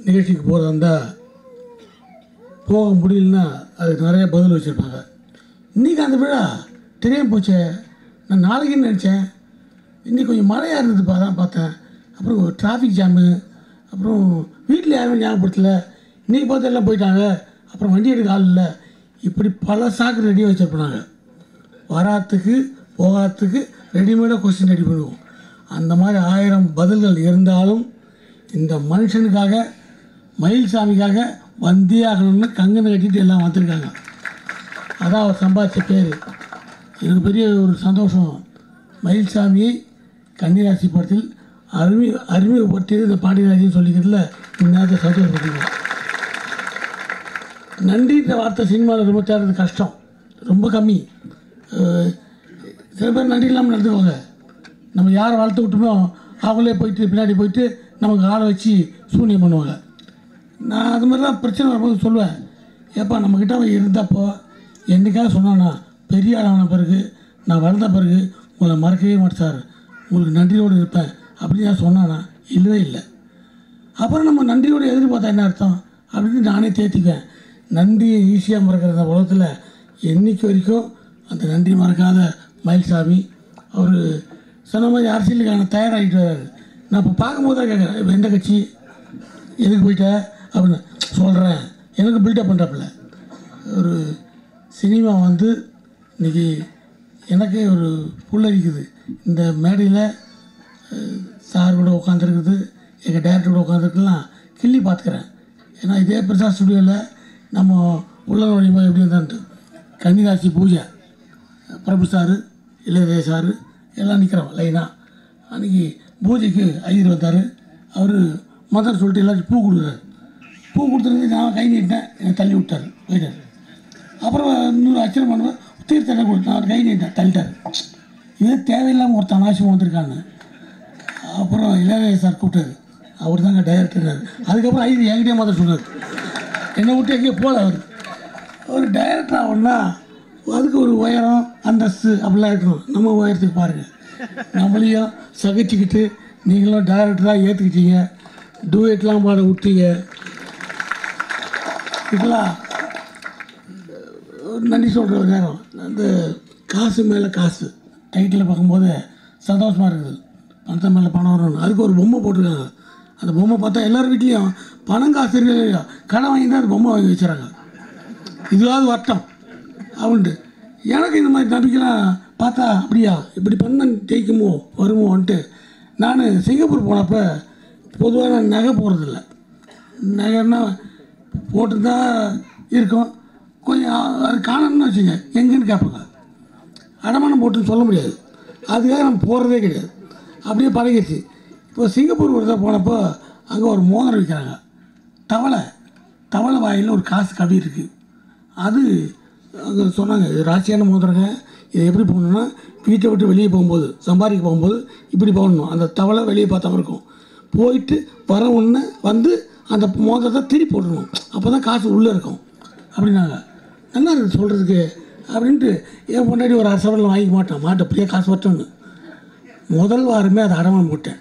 நிகழ்ச்சிக்கு போகிறதா இருந்தால் போக முடியலன்னா அதுக்கு நிறைய பதில் வச்சுருப்பாங்க இன்றைக்கி அந்த விழா தெரியாமல் போச்சே நான் நாளைக்குன்னு நினச்சேன் இன்றைக்கி கொஞ்சம் மழையாக இருந்ததுப்பா அதான் பார்த்தேன் அப்புறம் டிராஃபிக் ஜாமு அப்புறம் வீட்டில் யாருமே ஞாபகப்படுத்தல இன்றைக்கி பார்த்து எல்லாம் போயிட்டாங்க அப்புறம் வண்டி எடுக்க ஆள் இல்லை இப்படி பல சாக்கு ரெடியாக வச்சுருப்பாங்க வராத்துக்கு போகாத்துக்கு ரெடிமேடாக கொஸ்டின் ரெடி பண்ணுவோம் அந்த மாதிரி ஆயிரம் பதில்கள் இருந்தாலும் இந்த மனுஷனுக்காக மயில்சாமிக்காக வந்தே ஆகணும்னு கங்கனை கட்டிட்டு எல்லாம் வந்திருக்காங்க அதான் அவர் சம்பாதிச்ச பேர் எனக்கு பெரிய ஒரு சந்தோஷம் மயில்சாமியை கன்னிராசி படத்தில் அறிமி அறிமுகப்படுத்தியது இந்த பாண்டியராஜின்னு சொல்லிக்கிறதுல இந்த நேரத்தை சந்தோஷப்பட்டுருக்கேன் நன்றின்ற வார்த்தை சினிமாவில் ரொம்ப தேடுறது கஷ்டம் ரொம்ப கம்மி அஹ் சில பேர் நன்றி இல்லாமல் நடந்துக்குவாங்க நம்ம யாரை வளர்த்து விட்டோமோ அவங்களே போயிட்டு பின்னாடி போயிட்டு நமக்கு ஆளை வச்சு சூனியம் பண்ணுவாங்க நான் அது மாதிரிலாம் பிரச்சனை வரும்போது சொல்லுவேன் ஏப்பா நம்மக்கிட்ட அவன் இருந்தப்போ என்னைக்காக சொன்னானா பெரிய ஆளான பிறகு நான் வளர்ந்த பிறகு உங்களை மறக்கவே மாட்டேன் சார் உங்களுக்கு நன்றியோடு இருப்பேன் அப்படின்னு நான் சொன்னானா இல்லவே இல்லை அப்புறம் நம்ம நன்றியோடு எதிர்பார்த்தா என்ன அர்த்தம் அப்படின்னு நானே தேத்திக்குவேன் நன்றியை ஈஸியாக மறக்கிற இந்த உலகத்தில் என்னைக்கு வரைக்கும் அந்த நன்றி மறக்காத மயில்சாமி அவர் சொன்ன மாதிரி அரசியலுக்கான தயாராகிட்டு வர்றாரு நான் இப்போ பார்க்கும்போது தான் கேட்குறேன் இப்போ எந்த கட்சி எதுக்கு போயிட்ட அப்படின்னு சொல்கிறேன் எனக்கு பில்டப் பண்ணுறப்பில்ல ஒரு சினிமா வந்து இன்னைக்கு எனக்கே ஒரு புல்லரிக்குது இந்த மேடையில் அஹ், சார் கூட உட்காந்துருக்குது எங்கள் டேரக்டர் கூட உட்காந்துருக்குலாம் கிள்ளி பார்த்துக்கிறேன் ஏன்னா இதே பிரசாத் ஸ்டுடியோவில் நம்ம உள்ள நுழையும்போது எப்படி இருந்தான்ட்டு கன்னிராசி பூஜை பிரபு சார் இளையதே சார் எல்லாம் நிற்கிறோம் லைனாக அன்றைக்கி பூஜைக்கு ஐயர் வந்தார் அவர் மதர் சொல்லிட்டு எல்லாத்தையும் பூ கொடுக்குறாரு பூ கொடுத்துருந்து நான் கை நீட்டேன் என்னை தள்ளி விட்டார் போயிட்டார் அப்புறம் இன்னொரு அச்சரம் பண்ணுவேன் தீர்த்தனை கொடுத்து நான் கை நீட்டேன் தள்ளிட்டார் இதே தேவையில்லாமல் ஒருத்தன் அனாவசியமாக வந்திருக்காங்க அப்புறம் இளையராஜா சார் கூப்பிட்டாரு அவர் தாங்க டைரக்டர்னாரு அதுக்கப்புறம் ஐயர் என்கிட்டயே மாதிரி சொன்னார் என்னை விட்டு எங்கேயும் போகல அவர் ஒரு டைரக்டர் ஆகணும்னா அதுக்கு ஒரு உயரம் அந்தஸ்து அப்படிலாம் இருக்கணும் நம்ம உயரத்துக்கு பாருங்கள் நம்மளையும் சகிச்சுக்கிட்டு நீங்களும் டைரக்டராக ஏற்றுக்கிட்டீங்க டூயட்லாம் பாட விட்டீங்க இதெல்லாம் ஒரு நன்றி சொல்கிற ஒரு நேரம் அந்த காசு மேலே காசு டைட்டில் பார்க்கும்போது சந்தோஷமாக இருக்குது பணத்தை மேலே பணம் வரணும் அதுக்கு ஒரு பொம்மை போட்டிருக்காங்க அந்த பொம்மை பார்த்தா எல்லார் வீட்லேயும் பணம் காசு இருக்கு இல்லையா கடன் வாங்கி தான் அந்த பொம்மை வாங்கி வச்சுறாங்க இதுவாவது வட்டம் அப்படின்ட்டு எனக்கு இந்த மாதிரி நம்பிக்கைலாம் பார்த்தா அப்படியா இப்படி பண்ண ஜெயிக்குமோ வருமோன்ட்டு நான் சிங்கப்பூர் போனப்போ பொதுவாக நான் நகை போகிறதில்ல நகைன்னா போட்டுருந்தா இருக்கும் கொஞ்சம் அது காணணும்னு வச்சுங்க எங்கேன்னு கேட்பாங்க அடமானம் போட்டுன்னு சொல்ல முடியாது அதுக்காக நம்ம போகிறதே கிடையாது அப்படியே பழகிடுச்சு இப்போ சிங்கப்பூர் ஒரு தடவை போனப்போ அங்கே ஒரு மோதிரம் விற்கிறாங்க தவளை தவளை வாயில் ஒரு காசு கவி இருக்குது அது அங்கே சொன்னாங்க இது ராசியான மோதிரங்க இதை எப்படி போடணும்னா வீட்டை விட்டு வெளியே போகும்போது சம்பாதிக்க போகும்போது இப்படி போடணும் அந்த தவளை வெளியே பார்த்தாம இருக்கும் போயிட்டு வர உடனே வந்து அந்த மோதிரத்தை திருப்பி போடணும் அப்போ தான் காசு உள்ளே இருக்கும் அப்படின்னாங்க நல்லா இருக்குது சொல்கிறதுக்கு அப்படின்ட்டு என் பொண்டாட்டி ஒரு அரசவரில் வாங்கிக்க மாட்டான் மாட்டேன் அப்படியே காசு வரட்டும்னு முதல் வாரமே அதை அடமானம் போட்டேன்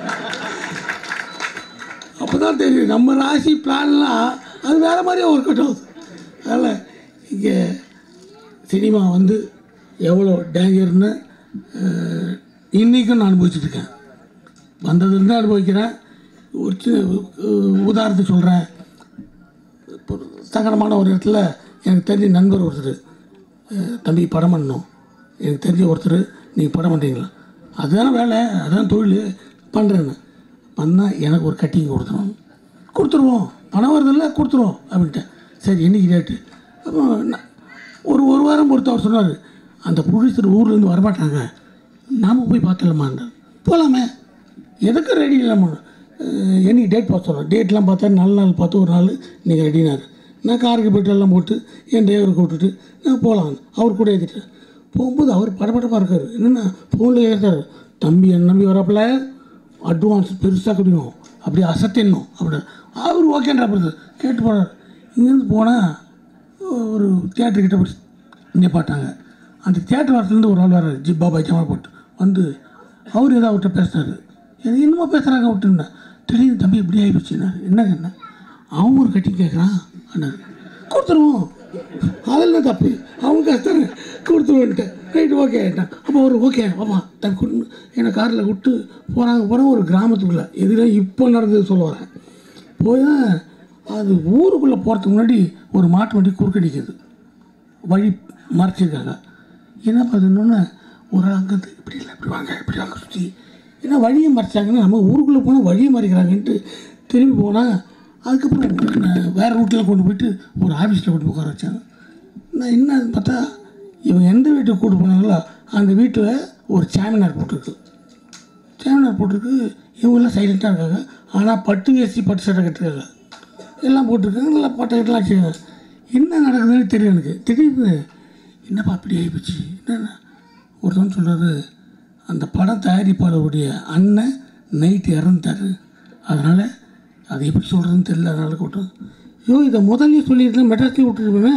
அப்போ தான் தெரியும் நம்ம ராசி பிளான்லாம் அது வேறு மாதிரியே ஒர்க் அவுட் ஆகுது அதனால் இங்கே சினிமா வந்து எவ்வளோ டேஞ்சர்னு அஹ், இன்றைக்கும் நான் அனுபவிச்சுட்ருக்கேன் வந்ததுலேருந்து அனுபவிக்கிறேன் ஒரு சின்ன அஹ், உதாரணத்துக்கு சொல்கிறேன் இப்போ ஒரு சங்கடமான ஒரு இடத்துல எனக்கு தெரிஞ்ச நண்பர் ஒருத்தர் அஹ், தம்பி படம் பண்ணணும் எனக்கு தெரிஞ்ச ஒருத்தர் நீங்கள் படம் பண்ணுறீங்களா அதுதானே வேலை அதுதான் தொழில் பண்ணுறேன்னு பண்ணால் எனக்கு ஒரு கட்டிங் கொடுத்துருவோம் கொடுத்துருவோம் பணம் வருதில்ல கொடுத்துருவோம் அப்படின்ட்டேன் சரி இன்னைக்கு டேட்டு அப்போ நான் ஒரு ஒரு வாரம் பொறுத்து அவர் சொன்னார் அந்த ப்ரொடியூசர் ஊர்லேருந்து வரமாட்டாங்க நாம் போய் பார்த்துடலாமான்னு போகலாமே எதுக்கு ரெடி இல்லாமல் என்னைக்கு டேட் பார்த்து சொல்கிறேன் டேட்லாம் பார்த்தா நல்ல நாள் பார்த்து ஒரு நாள் நீங்கள் ரெடினார் நான் காருக்கு போய்ட்டு எல்லாம் போட்டு என் டிரைவரை கூப்பிட்டுட்டு நான் போகலாம் அவர் கூட ஏற்றிட்டேன் போகும்போது அவர் படபடப்பாக இருக்கார் என்னென்னா ஃபோனில் ஏற்றார் தம்பி என் நம்பி வரப்பில் அட்வான்ஸ் பெருசாக கிடைக்கும் அப்படி அசத்திடணும் அப்படி அவர் ஓகேன்ற அப்புறம் கேட்டு போனார் இங்கேருந்து போனால் ஒரு தியேட்டர்கிட்ட போய் நிப்பாட்டாங்க அந்த தியேட்டர் வாரத்துலேருந்து ஒரு ஆள் வர்றாரு ஜிப்பா பைஜாமா போட்டு வந்து அவர் ஏதோ அவர்கிட்ட பேசினார் எனக்கு என்னமோ பேசுகிறாங்க விட்டுருந்தேன் திடீர்னு தம்பி இப்படி ஆகிப்போச்சுன்னா என்னங்க என்ன அவன் ஒரு கட்டிங் கேட்குறான் அண்ணன் கொடுத்துருவோம் அதில் தப்பு அவங்க கஷ்டம் கொடுத்துருவோன்ட்டு ரைட்டு ஓகே ஆகிட்டான் அப்போ ஒரு ஓகே ஆமா தம்பி கொடு என்னை காரில் விட்டு போகிறாங்க போகிறாங்க ஒரு கிராமத்துக்குள்ளே எதிர இப்போ நடந்தது சொல்ல வரேன் போய் தான் அது ஊருக்குள்ளே போகிறதுக்கு முன்னாடி ஒரு மாட்டு வண்டி குறுக்கடிக்குது வழி மறைச்சிருக்காங்க என்ன பண்ணுன்னு ஒரு அங்கேருந்து இப்படி இல்லை இப்படி வாங்க இப்படி வாங்க சுற்றி ஏன்னா வழியை மறைச்சாங்கன்னா நம்ம ஊருக்குள்ளே போனால் வழியை மறைக்கிறாங்கன்ட்டு திரும்பி போனால் அதுக்கப்புறம் நான் வேறு ரூட்டில் கொண்டு போயிட்டு ஒரு ஆஃபீஸில் கொண்டு போய் உட்கார வச்சாங்க நான் என்ன பார்த்தா இவங்க எந்த வீட்டுக்கு கூட்டு போனாங்களோ அந்த வீட்டில் ஒரு சாமினார் போட்டிருக்கு சேனல் போட்டிருக்கு இவங்கெல்லாம் சைலண்ட்டாக இருக்காங்க ஆனால் பட்டு வேஷ்டி பட்டு சட்டை கட்டிருக்காங்க எல்லாம் போட்டிருக்காங்க நல்லா பட்டை கட்டலாம் வச்சுருக்காங்க என்ன நடக்குதுன்னு தெரியல எனக்கு திடீர்னு என்னப்பா அப்படி ஆகிப்போச்சு என்னென்ன ஒருத்தவன் சொல்கிறாரு அந்த படம் தயாரிப்பாளருடைய அண்ணன் நைட்டு இறந்துட்டாரு அதனால் அது எப்படி சொல்கிறதுன்னு தெரியல அதனால் கூட்டம் ஐயோ இதை முதல்லயே சொல்லியிருந்தேன் மெட்ராஸ்லேயே விட்டுருப்பேன்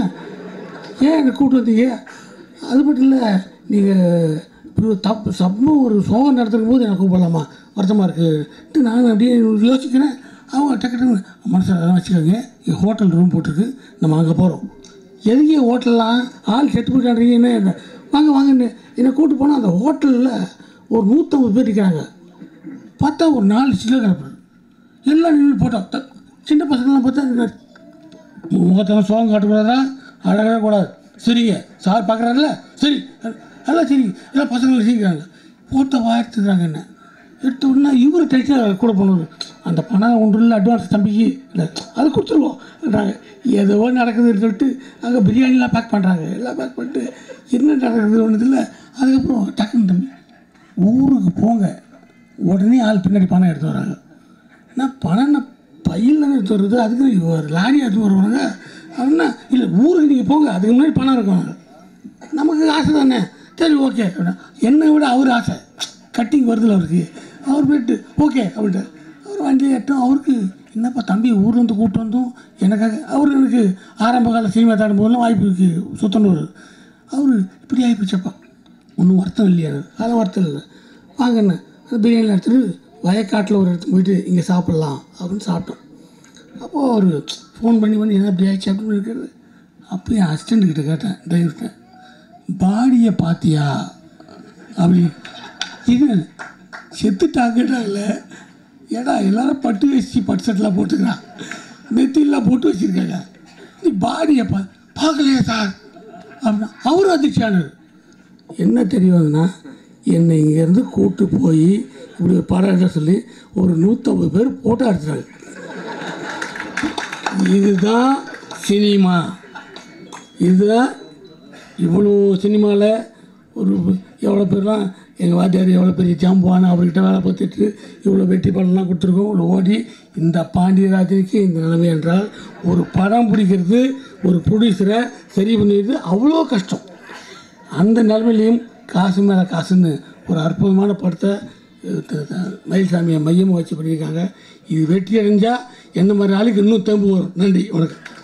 ஏன் என்னை கூப்பிட்டு வந்தீங்க அது மட்டும் இல்லை நீங்கள் இப்படி ஒரு தப்பு சம்பவம் ஒரு சோகம் நடத்தும் போது எனக்கு கூப்பிடலாமா வருத்தமாக இருக்குன்ட்டு நான் அப்படியே யோசிக்கிறேன் அவங்க டக்கு டக்குன்னு மனசில் அதெல்லாம் வச்சுக்கோங்க இங்கே ஹோட்டல் ரூம் போட்டிருக்கு நம்ம அங்கே போகிறோம் எதுக்கே ஹோட்டல்லாம் ஆள் செத்து போயிட்டான்றீங்க என்ன என்ன வாங்க வாங்கன்னு என்னை கூப்பிட்டு போனால் அந்த ஹோட்டலில் ஒரு நூற்றம்பது பேர் இருக்கிறாங்க பார்த்தா ஒரு நாலு சில்லர் கிடப்பு எல்லாம் நின்று போட்டோம் த- சின்ன பசங்களாம் பார்த்தா முகத்தெல்லாம் சோகம் காட்டக்கூடாதா அழகவே கூடாது சரிங்க சார் பார்க்குறாருல சரி எல்லாம் சரி எல்லாம் பசங்களும் சீக்கிறாங்க ஃபோட்டோவா எடுத்துக்கிறாங்க என்ன எடுத்த உடனே இவர் டென்ஷன் கூட போனது அந்த பணம் ஒன்று இல்லை அட்வான்ஸ் தம்பிக்கு இல்லை அது கொடுத்துருவோம் நாங்கள் ஏதோ நடக்குதுன்னு சொல்லிட்டு அங்கே பிரியாணிலாம் பேக் பண்ணுறாங்க எல்லாம் பேக் பண்ணிட்டு என்ன நடக்குது ஒன்றும் இல்லை அதுக்கப்புறம் டக்குன்னு தம்பி ஊருக்கு போங்க உடனே ஆள் பின்னாடி பணம் எடுத்து வராங்க நான் பணம் பையில் தானே எடுத்து வருது அதுக்கு ஒரு லாரி எடுத்து வருவாங்க அப்படின்னா இல்லை ஊருக்கு நீங்கள் போங்க அதுக்கு முன்னாடி பணம் இருக்கும் நமக்கு ஆசை தானே சரி ஓகே அப்படின்னா என்னை விட அவர் ஆசை கட்டிங் வருதுல அவருக்கு அவர் போயிட்டு ஓகே அப்படின்ட்டு அவர் வண்டியை எட்டும் அவருக்கு என்னப்பா தம்பி ஊர்லேருந்து கூப்பிட்டு வந்தோம் எனக்காக அவர் எனக்கு ஆரம்ப கால சினிமா தாடும் போதெல்லாம் வாய்ப்பு இருக்குது சுத்தனூர் அவர் இப்படி ஆகிப்போச்சப்பா ஒன்றும் வருத்தம் இல்லையா எனக்கு. அதெல்லாம் வருத்தம் இல்லை வாங்கண்ணே அந்த பிரியாணி எடுத்துட்டு வயக்காட்டில் ஒரு இடத்துக்கு போயிட்டு இங்கே சாப்பிட்லாம் அப்படின்னு சாப்பிட்டோம் அப்போது அவர் ஃபோன் பண்ணி பண்ணி என்ன இப்படி ஆயிடுச்சு அப்படின்னு இருக்கிறது அப்போ என் அசிஸ்டண்ட் கிட்ட கேட்டேன் டிரைவர்கிட்ட பாடியை பார்த்தியா அப்படி இது செத்துட்டாங்கடா இல்லை ஏடா எல்லாரும் பட்டு வேஷ்டி பட்டு சட்டெலாம் போட்டுக்கிறான் நெத்திலாம் போட்டு வச்சுருக்காங்க நீ பாடியை பா பார்க்கலையா சார் அப்படின்னா அவரும் அதிர்ச்சியானது என்ன தெரியுதுன்னா என்னை இங்கேருந்து கூட்டு போய் இப்படி ஒரு படம் எடுக்க சொல்லி ஒரு நூற்றம்பது பேர் ஃபோட்டோ எடுத்துட்டாங்க இதுதான் சினிமா இதுதான் இவ்வளோ சினிமாவில் ஒரு எவ்வளோ பேர்லாம் எங்கள் வாத்தியார் எவ்வளோ பெரிய ஜாம்புவான அவர்கிட்ட வேலை பார்த்துட்டு இவ்வளோ வெற்றி படம்லாம் கொடுத்துருக்கோம் இவ்வளோ ஓடி இந்த பாண்டியராஜனுக்கு இந்த நிலைமை என்றால் ஒரு படம் பிடிக்கிறது ஒரு ப்ரொடியூசரை சரி பண்ணிடுறது அவ்வளோ கஷ்டம் அந்த நிலைமையிலையும் காசு மேலே காசுன்னு ஒரு அற்புதமான படத்தை அஹ், த- த- மயில்சாமியை மையமாக வச்சு பண்ணியிருக்காங்க இது வெற்றி அடைஞ்சால் என்ன மாதிரி ஆளுக்கு இன்னும் தெம்பு வரும் நன்றி வணக்கம்